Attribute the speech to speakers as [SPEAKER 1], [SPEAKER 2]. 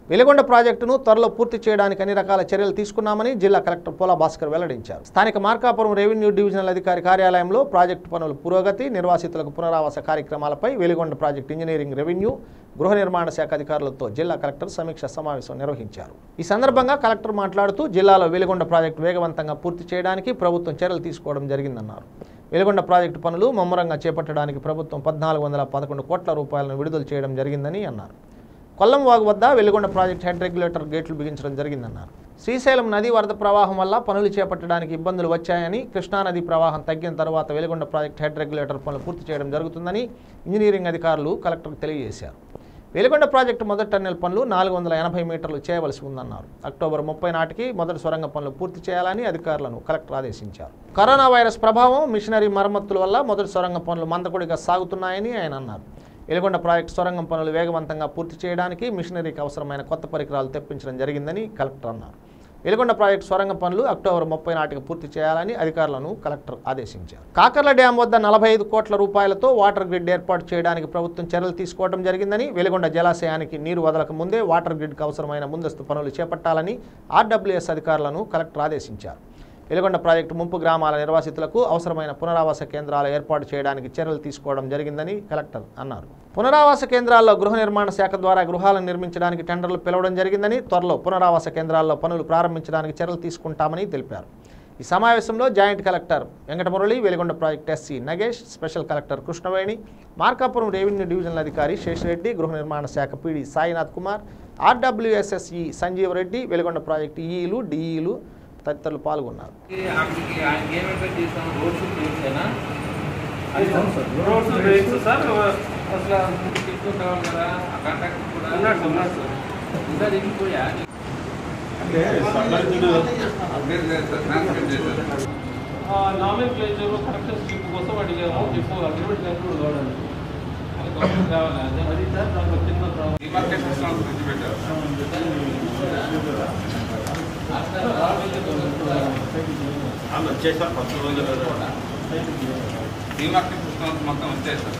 [SPEAKER 1] వెలిగొండ ప్రాజెక్టును త్వరలో పూర్తి చేయడానికి అన్ని రకాల చర్యలు తీసుకున్నామని జిల్లా కలెక్టర్ పోలా భాస్కర్ వెల్లడించారు స్థానిక మార్కాపురం రెవెన్యూ డివిజనల్ అధికారి కార్యాలయంలో ప్రాజెక్టు పనుల పురోగతి నిర్వాసితులకు పునరావాస కార్యక్రమాలపై వెలిగొండ ప్రాజెక్టు ఇంజనీరింగ్ రెవెన్యూ గృహ నిర్మాణ శాఖ అధికారులతో జిల్లా కలెక్టర్ సమీక్ష సమావేశం నిర్వహించారు ఈ సందర్భంగా కలెక్టర్ మాట్లాడుతూ జిల్లాలో వెలిగొండ ప్రాజెక్టు వేగవంతంగా పూర్తి చేయడానికి ప్రభుత్వం చర్యలు తీసుకోవడం జరిగిందన్నారు వెలిగొండ ప్రాజెక్టు పనులు ముమ్మరంగా చేపట్టడానికి ప్రభుత్వం పద్నాలుగు వందల పదకొండు కోట్ల రూపాయలను విడుదల చేయడం జరిగిందని అన్నారు కొల్లం వాగు వద్ద వెలిగొండ ప్రాజెక్ట్ హెడ్ రెగ్యులేటర్ గేట్లు బిగించడం జరిగిందన్నారు శ్రీశైలం నది వరద ప్రవాహం వల్ల పనులు చేపట్టడానికి ఇబ్బందులు వచ్చాయని కృష్ణానది ప్రవాహం తగ్గిన తర్వాత వెలిగొండ ప్రాజెక్ట్ హెడ్ రెగ్యులేటర్ పనులు పూర్తి చేయడం జరుగుతుందని ఇంజనీరింగ్ అధికారులు కలెక్టర్కు తెలియజేశారు వెలిగొండ ప్రాజెక్టు మొదటి టన్నెల్ పనులు నాలుగు వందల ఎనభై మీటర్లు చేయవలసి ఉందన్నారు అక్టోబర్ ముప్పై నాటికి మొదటి సొరంగ పనులు పూర్తి చేయాలని అధికారులను కలెక్టర్ ఆదేశించారు కరోనా వైరస్ ప్రభావం మిషనరీ మరమ్మతుల వల్ల మొదటి సొరంగ పనులు మందకొడిగా సాగుతున్నాయని ఆయన అన్నారు వెలిగొండ ప్రాజెక్టు సొరంగం పనులు వేగవంతంగా పూర్తి చేయడానికి మిషనరీకి అవసరమైన కొత్త పరికరాలు తెప్పించడం జరిగిందని కలెక్టర్ అన్నారు వెలిగొండ ప్రాజెక్టు సొరంగ పనులు అక్టోబర్ ముప్పై నాటికి పూర్తి చేయాలని అధికారులను కలెక్టర్ ఆదేశించారు కాకర్ల డ్యాం వద్ద నలభై ఐదు కోట్ల రూపాయలతో వాటర్ గ్రిడ్ ఏర్పాటు చేయడానికి ప్రభుత్వం చర్యలు తీసుకోవడం జరిగిందని వెలిగొండ జలాశయానికి నీరు వదలక ముందే వాటర్ గ్రిడ్కి అవసరమైన ముందస్తు పనులు చేపట్టాలని ఆర్డబ్ల్యూఎస్ అధికారులను కలెక్టర్ ఆదేశించారు వెలిగొండ ప్రాజెక్టు ముంపు గ్రామాల నిర్వాసితులకు అవసరమైన పునరావాస కేంద్రాలు ఏర్పాటు చేయడానికి చర్యలు తీసుకోవడం జరిగిందని కలెక్టర్ అన్నారు పునరావాస కేంద్రాల్లో గృహ నిర్మాణ శాఖ ద్వారా గృహాలను నిర్మించడానికి టెండర్లు పిలవడం జరిగిందని త్వరలో పునరావాస కేంద్రాల్లో పనులు ప్రారంభించడానికి చర్యలు తీసుకుంటామని తెలిపారు ఈ సమావేశంలో joint collector Venkatamurali Veligonda project SC Nagesh special collector Krishnaveni Markapuram revenue divisional అధికారి శేషరెడ్డి గృహ నిర్మాణ శాఖ PD Sainath Kumar RWS SE Sanjeev Reddy Veligonda project ఈఈలు డిఈలు తదితరులు పాల్గొన్నారు
[SPEAKER 2] అక్కడికి ఆయనకి ఏం ఎక్స్పెక్ట్ చేస్తాం రోడ్స్ చేసేనా
[SPEAKER 3] అవును సార్.
[SPEAKER 2] రోడ్స్ వేయచ్చు సార్ అసలు ఎక్కువ కావాలి కదా ఆ కాంట్రాక్ట్ కూడా
[SPEAKER 3] ఉన్నాడు సార్, ఉన్నాడు సార్.
[SPEAKER 2] ఇంకా దిగిపోయా
[SPEAKER 3] అంటే సంబంధించిన
[SPEAKER 2] నామినల్ ప్లేజర్ కరెక్షన్ స్లిప్ కోసం అడిగాము చెప్పు అగ్రిమెంట్ లెటర్ కూడా కావాలి అది గవర్నమెంట్ కావాలి అదే అది సార్ దాంట్లో చిన్న ప్రాబ్లం
[SPEAKER 3] ఆమె వచ్చేసారు ఫస్ట్ రోజు
[SPEAKER 4] డిమార్కెట్ మొత్తం వచ్చాయి సార్